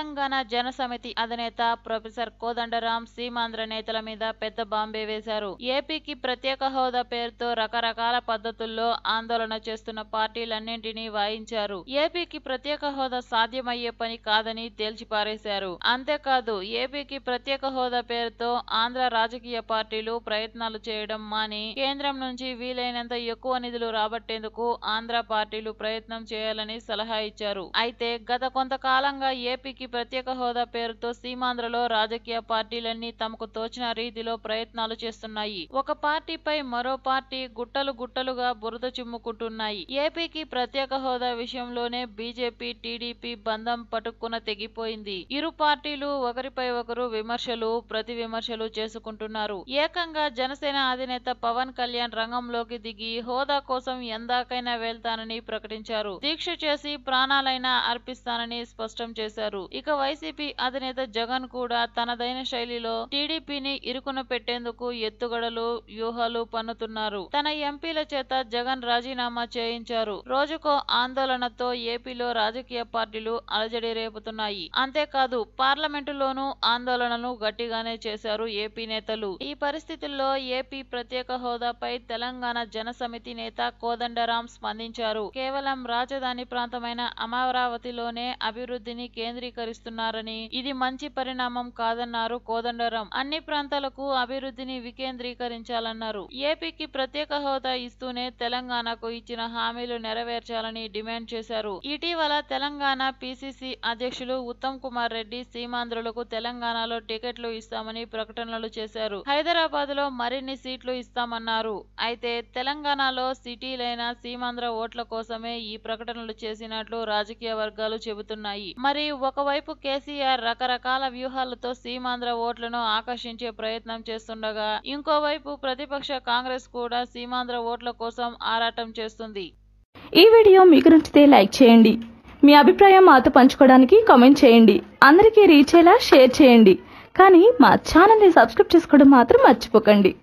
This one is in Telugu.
తెలంగాణ జనసమితి అధినేత ప్రొఫెసర్ కోదండరాం సీమాంధ్ర నేతల మీద పెద్ద బాంబే వేశారు ఏపీకి ప్రత్యేక హోదా పేరుతో రకరకాల పద్ధతుల్లో ఆందోళన చేస్తున్న పార్టీలన్నింటినీ వాయించారు ఏపీకి ప్రత్యేక హోదా సాధ్యమయ్యే పని కాదని తేల్చిపారేశారు అంతేకాదు ఏపీకి ప్రత్యేక హోదా పేరుతో ఆంధ్ర రాజకీయ పార్టీలు ప్రయత్నాలు చేయడం మాని కేంద్రం నుంచి వీలైనంత ఎక్కువ నిధులు రాబట్టేందుకు ఆంధ్ర పార్టీలు ప్రయత్నం చేయాలని సలహా ఇచ్చారు అయితే గత కొంతకాలంగా ఏపీకి ప్రత్యేక హోదా పేరుతో సీమాంధ్రలో రాజకీయ పార్టీలన్నీ తమకు తోచిన రీతిలో ప్రయత్నాలు చేస్తున్నాయి ఒక పార్టీపై మరో పార్టీ గుట్టలు గుట్టలుగా బురద చిమ్ముకుంటున్నాయి ఏపీకి ప్రత్యేక హోదా విషయంలోనే బీజేపీ టీడీపీ బంధం పటుక్కున తెగిపోయింది ఇరు పార్టీలు ఒకరిపై ఒకరు విమర్శలు ప్రతి విమర్శలు చేసుకుంటున్నారు ఏకంగా జనసేన అధినేత పవన్ కళ్యాణ్ రంగంలోకి దిగి హోదా కోసం ఎందాకైనా వెళ్తానని ప్రకటించారు దీక్ష చేసి ప్రాణాలైనా అర్పిస్తానని స్పష్టం చేశారు ఇక వైసీపీ అధినేత జగన్ కూడా తనదైన శైలిలో టీడీపీని ఇరుకున పెట్టేందుకు ఎత్తుగడలు వ్యూహాలు పన్నుతున్నారు తన ఎంపీల చేత జగన్ రాజీనామా చేయించారు రోజుకో ఆందోళనతో ఏపీలో రాజకీయ పార్టీలు అలజడి రేపుతున్నాయి అంతేకాదు పార్లమెంటులోనూ ఆందోళనలు గట్టిగానే చేశారు ఏపీ నేతలు ఈ పరిస్థితుల్లో ఏపీ ప్రత్యేక హోదాపై తెలంగాణ జనసమితి నేత కోదండరాం స్పందించారు కేవలం రాజధాని ప్రాంతమైన అమరావతిలోనే అభివృద్ధిని కేంద్రీకరిస్తున్నారని ఇది మంచి పరిణామం కాదన్నారు కోదండరాం అన్ని ప్రాంతాలకు అభివృద్ధిని వికేంద్రీకరించాలన్నారు ఏపీకి ప్రత్యేక హోదా ఇస్తూనే తెలంగాణకు ఇచ్చిన హామీలు నెరవేర్చాలని డిమాండ్ చేశారు ఇటీవల తెలంగాణ పిసిసి అధ్యక్షులు ఉత్తమ్ కుమార్ రెడ్డి సీమాంధ్రులకు తెలంగాణలో టికెట్లు ఇస్తామని ప్రకటనలు చేశారు హైదరాబాద్ లో మరిన్ని సీట్లు ఇస్తామన్నారు అయితే తెలంగాణలో సిటీలైన సీమాంధ్ర ఓట్ల కోసమే ఈ ప్రకటనలు చేసినట్లు రాజకీయ వర్గాలు చెబుతున్నాయి మరి ఒకవైపు కేసీఆర్ రకరకాల వ్యూహాలతో సీమాంధ్ర ఓట్లను ఆకర్షించే ప్రయత్నం చేస్తుండగా ఇంకోవైపు ప్రతిపక్ష కాంగ్రెస్ కూడా సీమాంధ్ర ఓట్ల కోసం ఆరాటం చేస్తుంది ఈ వీడియో మీకు నచ్చితే లైక్ చేయండి మీ అభిప్రాయం మాతో పంచుకోవడానికి కామెంట్ చేయండి అందరికీ రీచ్ అయ్యేలా షేర్ చేయండి కానీ మా ఛానల్ని సబ్స్క్రైబ్ చేసుకోవడం మాత్రం మర్చిపోకండి